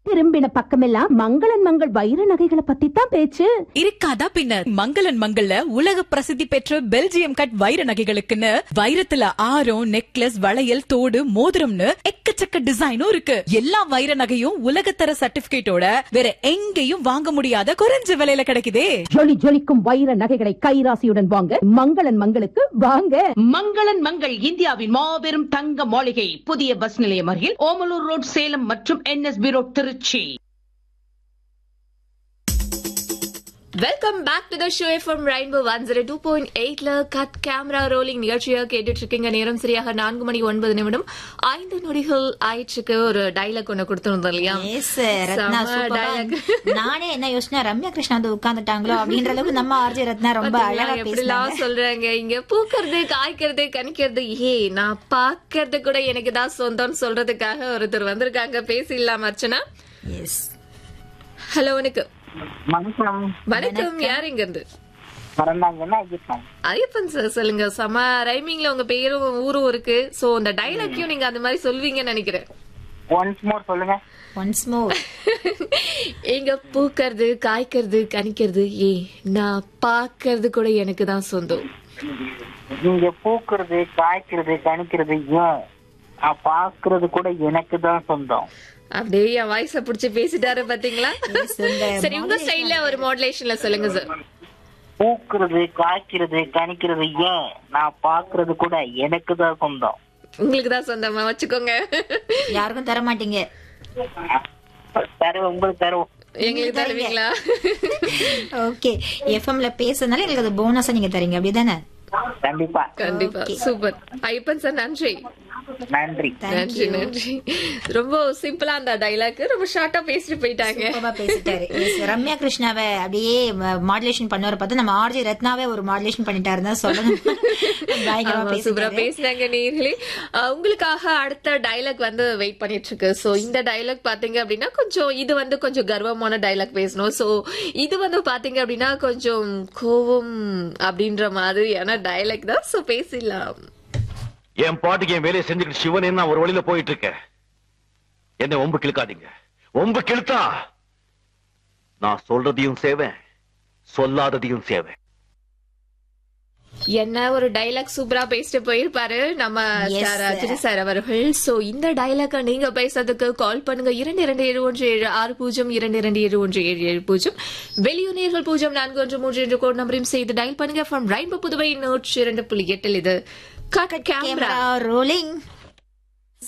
திரும்பின பக்கமெல்லாம் மங்களன் மங்கள் வைர நகைகளை பத்தி தான் பேச்சு இருக்காதா பின்னர் மங்களன் மங்கள்ல உலக பிரசித்தி பெற்ற பெல்ஜியம் கட் வைர நகைகளுக்குன்னு வைரத்துல ஆரம் நெக்லஸ் வளையல் தோடு மோதிரம்னு எக்கச்சக்க டிசைனும் இருக்கு எல்லா வைர நகையும் உலகத்தர சர்டிபிகேட்டோட வேற எங்கேயும் வாங்க முடியாத குறைஞ்ச விலையில கிடைக்குதே ஜொலி ஜொலிக்கும் வைர நகைகளை கைராசியுடன் வாங்க மங்களன் மங்களுக்கு வாங்க மங்களன் மங்கள் இந்தியாவின் மாபெரும் தங்க மாளிகை புதிய பஸ் நிலையம் அருகில் ஓமலூர் ரோட் சேலம் மற்றும் NSB road Trichy welcome back to the show FM rainbow one zero two point எயிட்ல கட் கேமரா ரோலிங் நிகழ்ச்சியாக கேட்டுட்டு இருக்கீங்க நேரம் சரியாக நான்கு மணி ஒன்பது நிமிடம் ஐந்து நொடிகள் ஆயிடுச்சுக்கு ஒரு டைலாக் ஒண்ணு கொடுத்துருந்தோம் இல்லையா எஸ் ரத்னா செம சூப்பரா dialogue. நானே என்ன யோசனை ரம்யா கிருஷ்ணா வந்து உட்கார்ந்துட்டாங்களோ அப்படின்ற அளவுக்கு நம்ம ஆர்ஜி ரத்னா ரொம்ப பாத்தீங்களா, அழகா எப்படிலாம் பேசுறாங்க சொல்றாங்க இங்க பூக்கிறது காய்க்கிறது கணிக்கிறது ஏ நான் பாக்குறது கூட எனக்கு தான் சொந்தம்னு சொல்றதுக்காக ஒருத்தர் வந்திருக்காங்க பேசிடலாம் அர்ச்சனா எஸ் ஹலோ வணக்கம் வணக்கம் வணக்கம் யார் இங்க இருந்து மறந்தாங்கன்னா ஐயப்பன் ஐயப்பன் சார் சொல்லுங்க செம ரைமிங்ல உங்க பேரும் ஊரும் இருக்கு சோ அந்த டைலாக்கையும் நீங்க அந்த மாதிரி சொல்வீங்கன்னு நினைக்கிறேன் ஒன்ஸ் மோர் சொல்லுங்க ஒன்ஸ் மோர் எங்க பூக்கிறது காய்க்கிறது கணிக்கிறது ஏ நான் பாக்குறது கூட எனக்கு தான் சொந்தம் நீங்க பூக்குறது காய்க்கிறது கணிக்கிறது ஏன் நான் பாக்குறது கூட எனக்கு தான் சொந்தம் அப்படியே என் வாய்ஸ புடிச்சு பேசிட்டாரு பாத்தீங்களா இந்த சரி உங்க ஸ்டைல்ல ஒரு மாடுலேஷன்ல சொல்லுங்க சார் பூக்குறது காய்க்கிறது கணிக்கிறது ஏன் நான் பாக்குறது கூட எனக்கு தான் சொந்தம் உங்களுக்கு தான் சொந்தமா வச்சுக்கோங்க யாருக்கும் தர மாட்டீங்க தருவோம் உங்களுக்கு தருவோம் எங்களுக்கு தருவீங்களா ஓகே எஃப்எம்ல பேசுறதுனால எங்களுக்கு அது போனஸா நீங்க தரீங்க அப்படிதானே கண்டிப்பா கண்டிப்பா சூப்பர் ஐயப்பன் சார் நன்றி நன்றி நன்றி நன்றி ரொம்ப சிம்பிளா அந்த டைலாக் ரொம்ப ஷார்ட்டா பேசிட்டு போயிட்டாங்க சூப்பரா பேசிட்டாரு Yes, ரம்யா கிருஷ்ணாவை அப்படியே மாடுலேஷன் பண்ணுவார பார்த்து நம்ம ஆர்ஜி ரத்னாவே ஒரு மாடுலேஷன் பண்ணிட்டாருன்னு தான் சொல்லணும் பயங்கரமா ஆமா, சூப்பரா பேசிட்டாரு பேசினாங்க நேர்களே அஹ், உங்களுக்காக அடுத்த டைலாக் வந்து வெயிட் பண்ணிட்டு இருக்கு சோ இந்த டைலாக் பாத்தீங்க அப்படின்னா கொஞ்சம் இது வந்து கொஞ்சம் கர்வமான டைலாக் பேசணும் சோ இது வந்து பாத்தீங்க அப்படின்னா கொஞ்சம் கோவம் அப்படின்ற மாதிரியான டைலாக் தான் சோ பேசிடலாம் என் பாட்டுக்கு என் வேலையை செஞ்சுக்கிட்டு சிவனே நான் ஒரு வழியில போயிட்டு இருக்கேன் என்ன ஒம்பு கிழக்காதீங்க ஒம்பு கிழத்தா நான் சொல்றதையும் சேவேன் சொல்லாததையும் சேவேன் என்ன ஒரு டைலாக் சூப்பரா பேசிட்டு போயிருப்பாரு நம்ம Yes, sir sir. Ajini sir அவர்கள் சோ இந்த டைலாக நீங்க பேசுறதுக்கு கால் பண்ணுங்க இரண்டு இரண்டு ஏழு ஒன்று ஏழு ஆறு பூஜ்ஜியம் இரண்டு இரண்டு ஏழு ஒன்று ஏழு ஏழு பூஜ்ஜியம் வெளியூனியர்கள் பூஜ்ஜியம் நான்கு ஒன்று மூன்று என்ற கோட் நம்பரையும் செய்து டயல் பண்ணுங்க ஃப்ரம் ரெயின்போ புதுவை நூற்றி இரண்டு புள்ளி எட்டில் இது கட் கேமரா கேமரா ரோலிங்